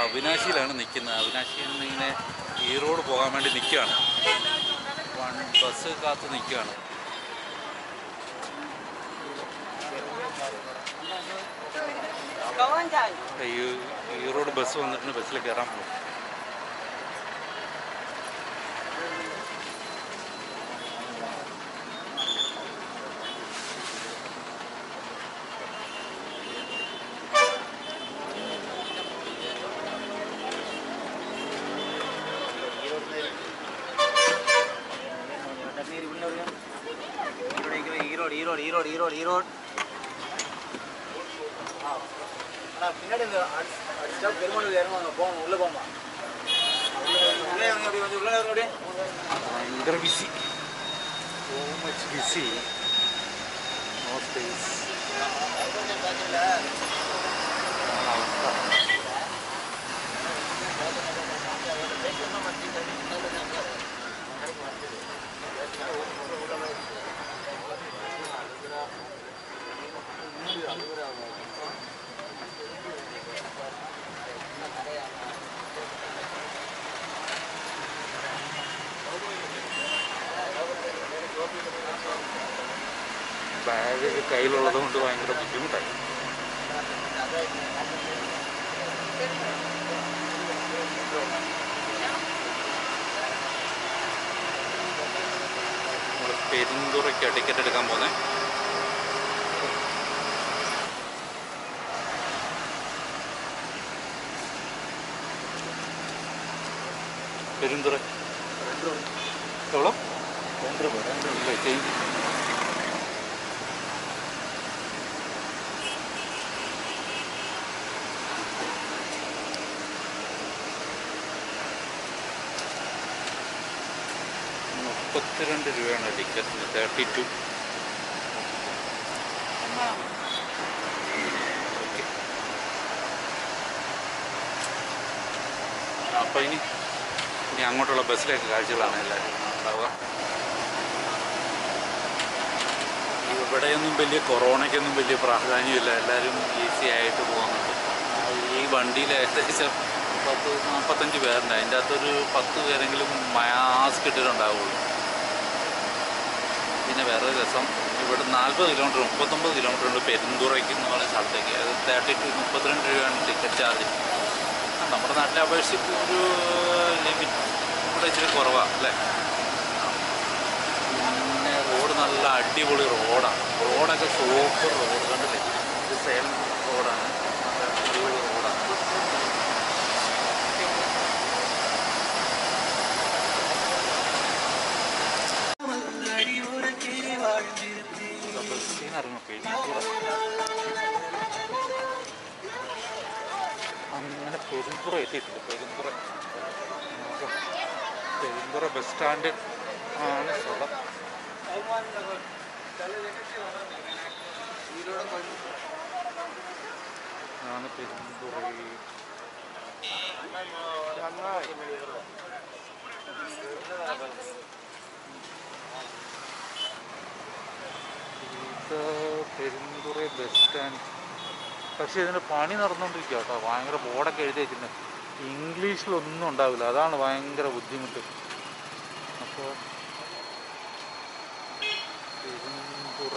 അവിനാശിയിലാണ് നിൽക്കുന്നത് അവിനാശിയിൽ നിന്ന് ഇങ്ങനെ ഈറോഡ് പോകാൻ വേണ്ടി നിൽക്കുകയാണ് വൺ ബസ് കാത്ത് നിൽക്കുകയാണ് ഈ ഈറോഡ് ബസ് വന്നിട്ട് ബസ്സിൽ കയറാൻ പോകും ஈரோடு ஈரோடு ஈரோடு ஈரோடு ஈரோடு அண்ணா பின்னாடி இந்த அடி- அடிச்சா பெருமாள் இறங்குவாங்க போங்க உள்ள போமா உள்ளே இறங்க அப்படி வந்து உள்ள இறங்க அப்படியே ഭയങ്കര busy so much busy no space bag കയ്യിലുള്ളത് കൊണ്ട് ഭയങ്കര ബുദ്ധിമുട്ടായി നമ്മൾ പെരുന്തുറയ്ക്ക് ടിക്കറ്റ് എടുക്കാൻ പോന്നെ പെരുന്തുറ എവ്വളോ ഇല്ല, ചേഞ്ച് മുപ്പത്തിരണ്ട് രൂപയാണ് ടിക്കറ്റിന് തേർട്ടി ടു അപ്പോൾ ഇനി ഇനി അങ്ങോട്ടുള്ള ബസ്സിലേക്ക് കാഴ്ചകളാണ് എല്ലാവരും ഉണ്ടാവുക ഇവിടെയൊന്നും വലിയ കൊറോണയ്ക്കൊന്നും വലിയ പ്രാധാന്യമില്ല എല്ലാവരും ഈസി ആയിട്ട് പോകുന്നുണ്ട് ഈ വണ്ടിയിൽ ഏകദേശം പത്ത് നാൽപ്പത്തഞ്ച് പേരുണ്ട് അതിൻ്റെ അകത്തൊരു പത്ത് പേരെങ്കിലും മാസ്ക് ഇട്ടിട്ടുണ്ടാവുള്ളൂ പിന്നെ വേറെ രസം ഇവിടെ നാൽപ്പത് കിലോമീറ്റർ മുപ്പത്തൊമ്പത് കിലോമീറ്റർ ഉണ്ട് പെരുന്തുറയ്ക്ക് എന്ന് പറയുന്ന സ്ഥലത്തേക്ക് അത് തേർട്ടി ടു മുപ്പത്തിരണ്ട് രൂപയാണ് ടിക്കറ്റ് ചാർജ് നമ്മുടെ നാട്ടിലെ അപേക്ഷിച്ച് ഒരു ലിമിറ്റ് ഇവിടെ ഇച്ചിരി കുറവാണ് അല്ലേ പിന്നെ റോഡ് നല്ല അടിപൊളി റോഡാണ് റോഡൊക്കെ സൂപ്പർ റോഡ് കണ്ടില്ലേ ഇത് സേലം റോഡാണ് നല്ല അടിപൊളി റോഡാണ് ബസ്സിനിറങ്ങും പെരുന്തുറ അങ്ങനെ പെരുന്തുറ എത്തിയിട്ടുണ്ട് പെരുന്തുറ നോക്കാം. പെരുന്തുറ ബസ് സ്റ്റാൻഡ് ആണ് സ്ഥലം ആണ് പെരുന്തുറ ഇത് പെരുന്തുറ ബസ് സ്റ്റാൻഡ് പക്ഷേ ഇതിന് പണി നടന്നുകൊണ്ടിരിക്കുക കേട്ടോ ഭയങ്കര ബോർഡൊക്കെ എഴുതി വെച്ചിട്ടുണ്ട് ഇംഗ്ലീഷിലൊന്നും ഉണ്ടാവില്ല അതാണ് ഭയങ്കര ബുദ്ധിമുട്ട് അപ്പോൾ പെരുന്തുറ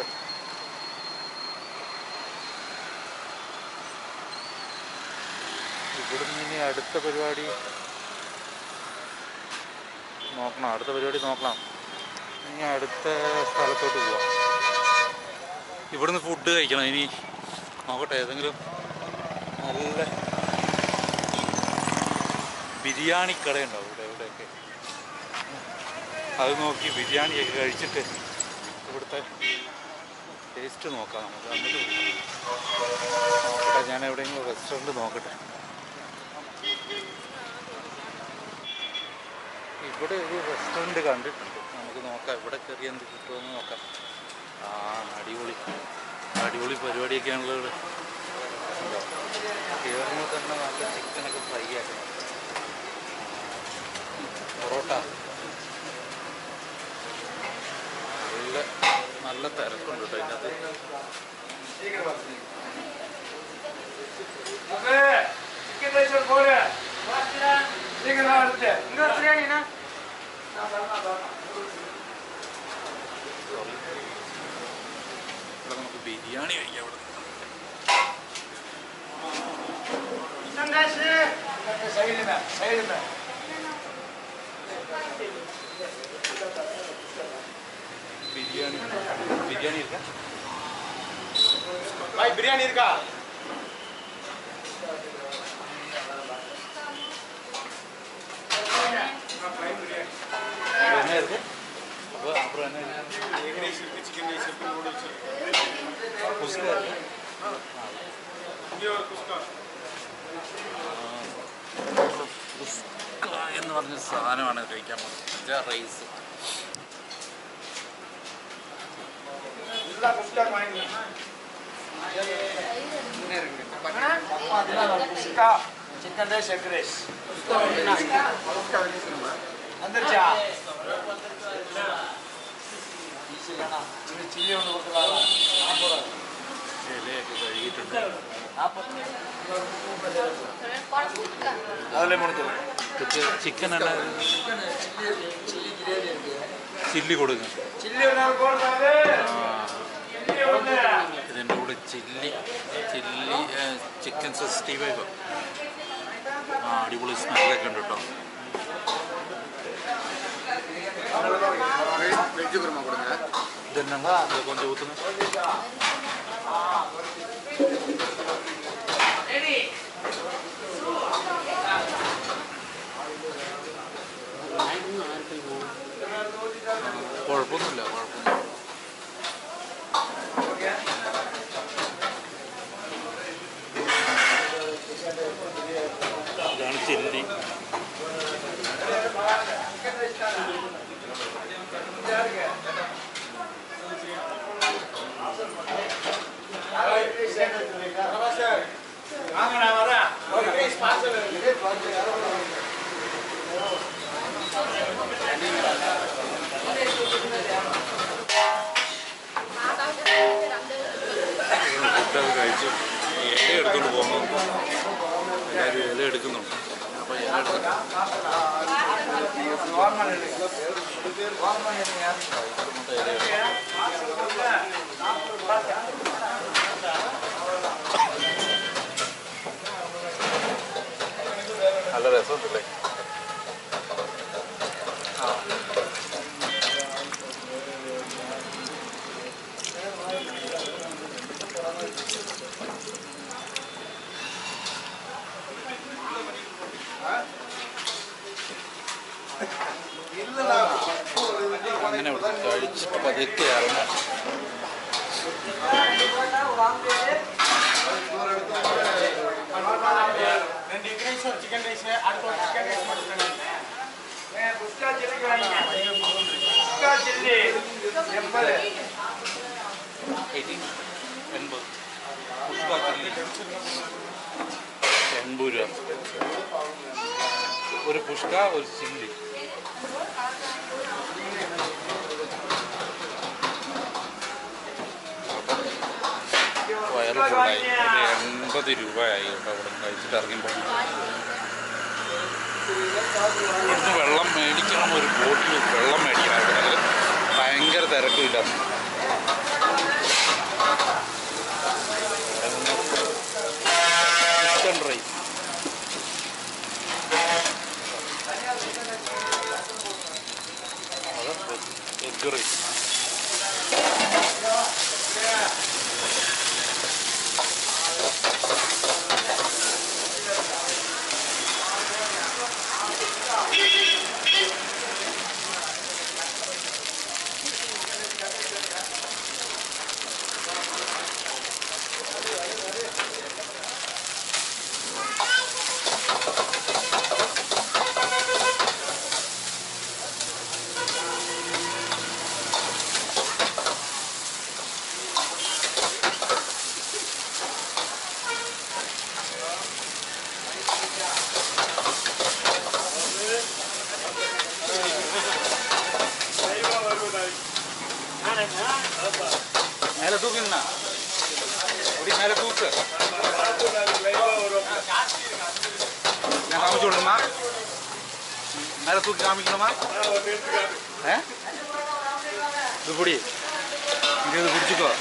ഇവിടുന്ന് ഇനി അടുത്ത പരിപാടി നോക്കണം അടുത്ത പരിപാടി നോക്കണം ഇനി അടുത്ത സ്ഥലത്തോട്ട് പോവാം ഇവിടുന്ന് ഫുഡ് കഴിക്കണം ഇനി നോക്കട്ടെ ഏതെങ്കിലും നല്ല ബിരിയാണി കടയുണ്ടാവും ഇവിടെ ഇവിടെയൊക്കെ അത് നോക്കി ബിരിയാണിയൊക്കെ കഴിച്ചിട്ട് ഇവിടുത്തെ ടേസ്റ്റ് നോക്കാം നമുക്ക് എന്നിട്ട് നോക്കട്ടെ ഞാൻ എവിടെയെങ്കിലും റെസ്റ്റോറൻറ്റ് നോക്കട്ടെ ഇവിടെ ഒരു റെസ്റ്റോറൻറ്റ് കണ്ടിട്ടുണ്ട് നമുക്ക് നോക്കാം ഇവിടെ കയറി എന്ത് കിട്ടുമെന്ന് നോക്കാം ആ അടിപൊളി അടിപൊളി പരിപാടിയൊക്കെയാണല്ലോ ഇവിടെ കയറുമ്പോൾ തന്നെ നല്ല ചിക്കനൊക്കെ ഫ്രൈ ആക്കണം പൊറോട്ട നല്ല നല്ല തിരക്കുണ്ട് കേട്ടോ ഇതിനകത്ത് ചിക്കൻ റൈസ് പോരെ ഇവിടെ നമുക്ക് ബിരിയാണി കഴിക്കാം ഇവിടെ സൈഡിൽ സൈഡിൽ ബിരിയാണി ബിരിയാണി ഇരിക്കാം ഭായ് ബിരിയാണി இருக்கா என்ன இருக்கு அப்போ அப்புறம் என்ன இருக்கு? குஸ்கா இருக்கு കുസ്ക എന്ന് പറഞ്ഞ സാധനമാണ് കഴിക്കാൻ പോകുന്നത് rice chicken rice egg rice అందరిచా ചില്ലി കൊണ്ട് കൊടുക്കുന്നതാണ് ഇലയൊക്കെ കഴുകിയിട്ടുണ്ട് അതിലെ മണിക്കൂർ ചിക്കൻ അല്ല ചില്ലി കൊടുക്കും ചില്ലി ഇതിൻ്റെ കൂടെ chilli chilli chicken sixty five ആ അടിപൊളി സ്മെല്ലൊക്കെ ഉണ്ട് കേട്ടോ വെജ് കുറുമ കൊടുங்க ഇതെന്നാ ഇത് കൊഞ്ചം ഊത്തുന്നത് കുഴപ്പമൊന്നുമില്ല കുഴപ്പമൊന്നുമില്ല ഇതാണ് ചില്ലി வாங்க நான் வரேன் ஒரு ரைஸ் பார்சல் ഫുഡൊക്കെ കഴിച്ചു ഇല എടുത്തുകൊണ്ട് പോകുന്നു എല്ലാവരും ഇല എടുക്കുന്നുണ്ട് അപ്പോൾ ഇല എടുക്കണം வார்மன் வார்மன் മൊത്തം ഇല എടുക്കണം നല്ല രസമുണ്ടല്ലേ അങ്ങനെ ഇവിടെ കഴിച്ചിട്ട് പതുക്കെ ഇറങ്ങാം ரெண்டு எக் ரைஸ் ஒரு சிக்கன் ரைஸ் அடுத்து ஒரு சிக்கன் ரைஸ் மட்டும் குஸ்கா சில்லி வாங்கிங்க குஸ்கா சில்லி எண்பது എയ്റ്റീൻ എൺപത് പുഷ്പ ചില്ലി എൺപത് രൂപ ഒരു പുഷ്ക ഒരു ചില്ലി വയറ് ഫുള്ളായി ഒരു എൺപത് രൂപയായി കേട്ടോ അവിടെ കഴിച്ചിട്ട് ഇറങ്ങിയപ്പോൾ ഇവിടുന്ന് വെള്ളം മേടിക്കണം ഒരു ബോട്ടിൽ വെള്ളം മേടിക്കണം ഇവിടെ ഭയങ്കര തിരക്കില്ല ചിക്കൻ റൈസ് എഗ് റൈസ് മേലെ തൂക്കുന്ന ഒരു മേലെ തൂക്ക് ഞാൻ കാണിച്ചുകൊണ്ടുമാ ആരെ തൂക്കി കാമിക്കണമാ ഏ ഇത് പൊടി ഇത് പിടിച്ചിക്കോ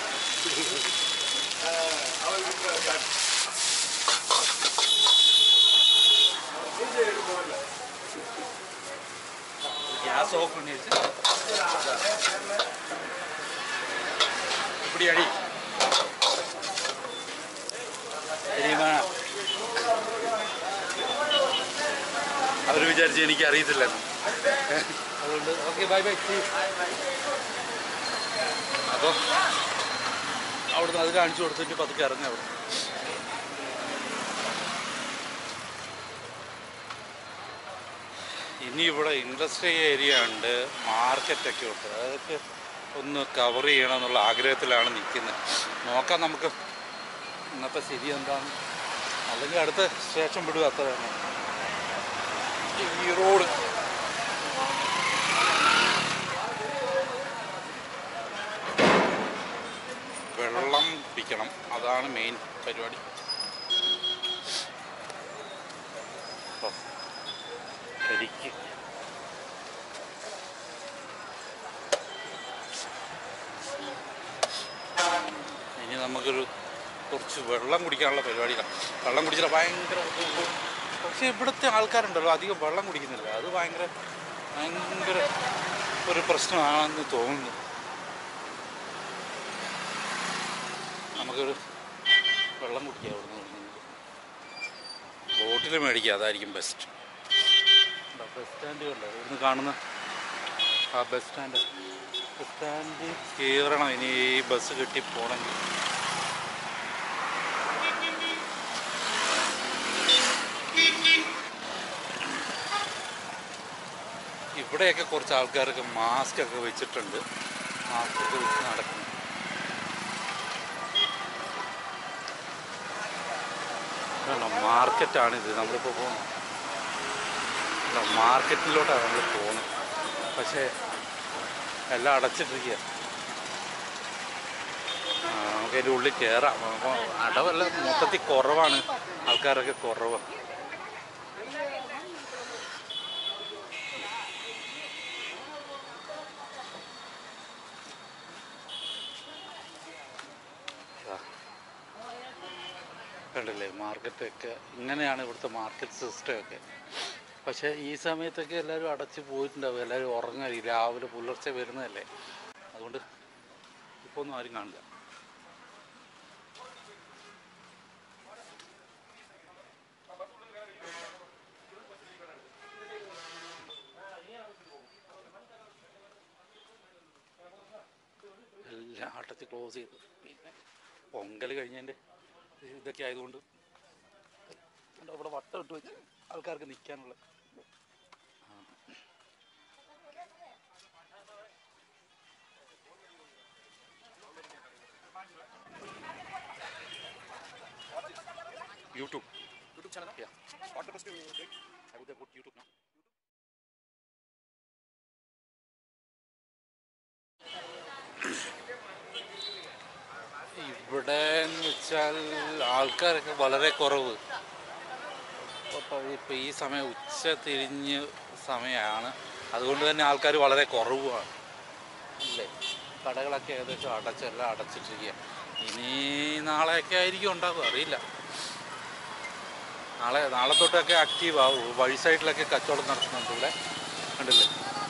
ഗ്യാസ് ഓഫ് பண்ணி வச்சு இப்படி அடி தெரியுமா അവർ വിചാരിച്ച് എനിക്ക് അറിയത്തില്ല അതുകൊണ്ട് ഓക്കെ ബൈ ബൈ അപ്പോൾ അവിടുന്ന് അത് കാണിച്ചു കൊടുത്തിട്ട് പതുക്കെ ഇറങ്ങി അവിടെ ഇനി ഇവിടെ ഇൻഡസ്ട്രി ഏരിയ ഉണ്ട് മാർക്കറ്റൊക്കെ ഉണ്ട് അതൊക്കെ ഒന്ന് കവർ ചെയ്യണം എന്നുള്ള ആഗ്രഹത്തിലാണ് നിൽക്കുന്നത് നോക്കാം നമുക്ക് ഇന്നത്തെ സ്ഥിതി എന്താണ് അല്ലെങ്കിൽ അടുത്ത സ്റ്റേഷൻ വിടുക അത്ര തന്നെ ഈ റോഡ് വെള്ളം പിടിക്കണം അതാണ് മെയിൻ പരിപാടി ഓ, കരിക്ക് ഇനി നമുക്കൊരു കുറച്ച് വെള്ളം കുടിക്കാനുള്ള പരിപാടിയിലാണ് വെള്ളം കുടിച്ചാൽ ഭയങ്കര പക്ഷേ ഇവിടുത്തെ ആൾക്കാരുണ്ടല്ലോ അധികം വെള്ളം കുടിക്കുന്നില്ല അത് ഭയങ്കര ഭയങ്കര ഒരു പ്രശ്നമാണെന്ന് തോന്നുന്നു നമുക്കൊരു വെള്ളം കുടിക്കാം അവിടെ നിന്ന് ബോട്ടിൽ മേടിക്കുക അതായിരിക്കും ബെസ്റ്റ് ബസ് സ്റ്റാൻഡ് കണ്ടോ ഇവിടുന്ന് കാണുന്ന ആ ബസ് സ്റ്റാൻഡ് ബസ് സ്റ്റാൻഡ് കയറണം ഇനി ഈ ബസ് കിട്ടി പോകണമെങ്കിൽ ഇവിടെയൊക്കെ കുറച്ച് ആൾക്കാരൊക്കെ മാസ്ക് ഒക്കെ വെച്ചിട്ടുണ്ട് മാസ്ക് ഒക്കെ വെച്ച് നടക്കുന്നു വേണ്ട മാർക്കറ്റാണിത് നമ്മളിപ്പോൾ പോകുന്നത് മാർക്കറ്റിലോട്ടാണ് നമ്മൾ പോകുന്നത് പക്ഷേ എല്ലാം അടച്ചിട്ടിരിക്കുക ആ, നമുക്ക് അതിൻ്റെ ഉള്ളിൽ കയറാം അപ്പോൾ അടവല്ല മൊത്തത്തിൽ കുറവാണ് ആൾക്കാരൊക്കെ കുറവാണ് ആ. കണ്ടില്ലേ മാർക്കറ്റൊക്കെ ഇങ്ങനെയാണ് ഇവിടുത്തെ മാർക്കറ്റ് സിസ്റ്റം ഒക്കെ പക്ഷേ ഈ സമയത്തൊക്കെ എല്ലാവരും അടച്ച് പോയിട്ടുണ്ടാവും എല്ലാവരും ഉറങ്ങായി രാവിലെ പുലർച്ചെ വരുന്നതല്ലേ അതുകൊണ്ട് ഇപ്പോൾ ഒന്നും ആരും കാണില്ല എല്ലാം അടച്ച് ക്ലോസ് ചെയ്തു പിന്നെ പൊങ്കൽ കഴിഞ്ഞതിൻ്റെ ഇതൊക്കെ ആയതുകൊണ്ട് കണ്ടോ ഇവിടെ വട്ടം ഇട്ട് വെച്ച് ആൾക്കാർക്ക് നിൽക്കാനുള്ള YouTube YouTube channel Yeah. What the best you I would have put YouTube now. ഇവിടെ എന്ന് വെച്ചാൽ ആൾക്കാരൊക്കെ വളരെ കുറവ് അപ്പോൾ ഇപ്പോൾ ഈ സമയം ഉച്ച തിരിഞ്ഞ് സമയമാണ് അതുകൊണ്ട് തന്നെ ആൾക്കാർ വളരെ കുറവാണ് ഇല്ലേ കടകളൊക്കെ ഏകദേശം അടച്ചെല്ലാം അടച്ചിട്ടിരിക്കുക ഇനി നാളെയൊക്കെ ആയിരിക്കും ഉണ്ടാവുക അറിയില്ല നാളെ നാളെ തൊട്ടൊക്കെ ആക്റ്റീവ് ആവും വഴി സൈഡിലൊക്കെ കച്ചവടം നടത്തുന്നുണ്ട് ഇവിടെ കണ്ടില്ലേ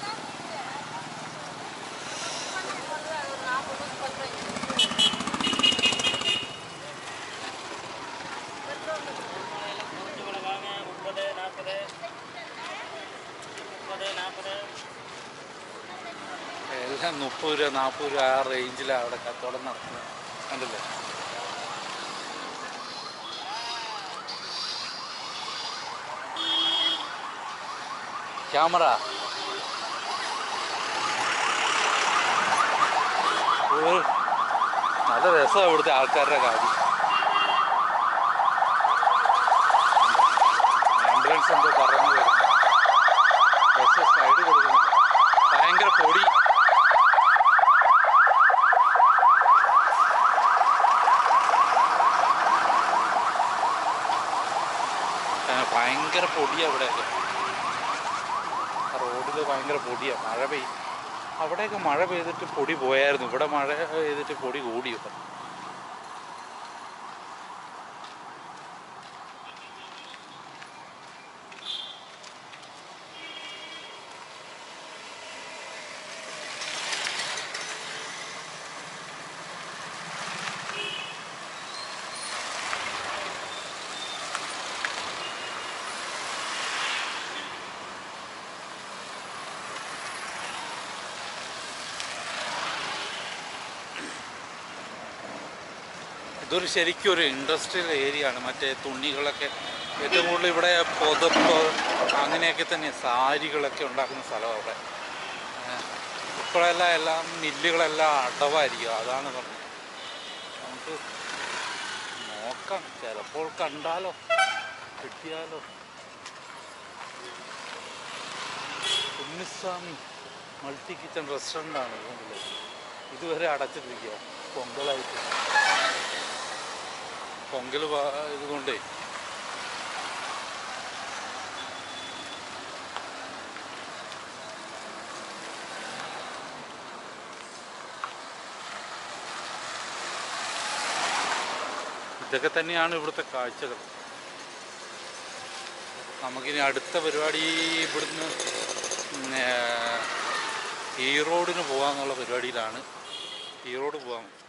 എല്ലാം മുപ്പത് രൂപ നാൽപ്പത് രൂപ ആ റേഞ്ചിലാണ് അവിടെ കച്ചവടം നടത്തുന്നത് കണ്ടില്ലേ ക്യാമറ ഒരു നല്ല രസമാണ് ഇവിടുത്തെ ആൾക്കാരുടെ കാര്യം ആംബുലൻസ് എന്തോ പറഞ്ഞു വരുന്നു ബസ് സൈഡ് കൊടുക്കുന്നില്ല ഭയങ്കര പൊടി ആ, ഭയങ്കര പൊടിയാണ് ഇവിടെയൊക്കെ റോഡിൽ ഭയങ്കര പൊടിയാണ് മഴ പെയ്യും അവിടെയൊക്കെ മഴ പെയ്തിട്ട് പൊടി പോയായിരുന്നു ഇവിടെ മഴ പെയ്തിട്ട് പൊടി കൂടിയോ ഇതൊരു ശരിക്കും ഒരു ഇൻഡസ്ട്രിയൽ ഏരിയ ആണ് മറ്റേ തുണികളൊക്കെ ഏറ്റവും കൂടുതൽ ഇവിടെ പുതപ്പ് അങ്ങനെയൊക്കെ തന്നെ സാരികളൊക്കെ ഉണ്ടാക്കുന്ന സ്ഥലമാണ് അവിടെ ഏഹ് ഇപ്പോഴെല്ലാം എല്ലാം മില്ലുകളെല്ലാം അടവായിരിക്കും അതാണ് പറഞ്ഞത് നമുക്ക് നോക്കാം ചിലപ്പോൾ കണ്ടാലോ കിട്ടിയാലോ കുഞ്ഞിസ്വാമി മൾട്ടി കിച്ചൺ റെസ്റ്റോറൻ്റ് ആണ് ഇതിൽ ഇതുവരെ അടച്ചിട്ടിരിക്കുക പൊങ്കലായിട്ട് പൊങ്കൽ ഇതുകൊണ്ടേ ഇതൊക്കെ തന്നെയാണ് ഇവിടുത്തെ കാഴ്ചകൾ നമുക്കിനി അടുത്ത പരിപാടി ഇവിടുന്ന് ഉം, ഏർ, ഈറോഡിന് പോകാമെന്നുള്ള പരിപാടിയിലാണ് ഈറോഡ് പോകാൻ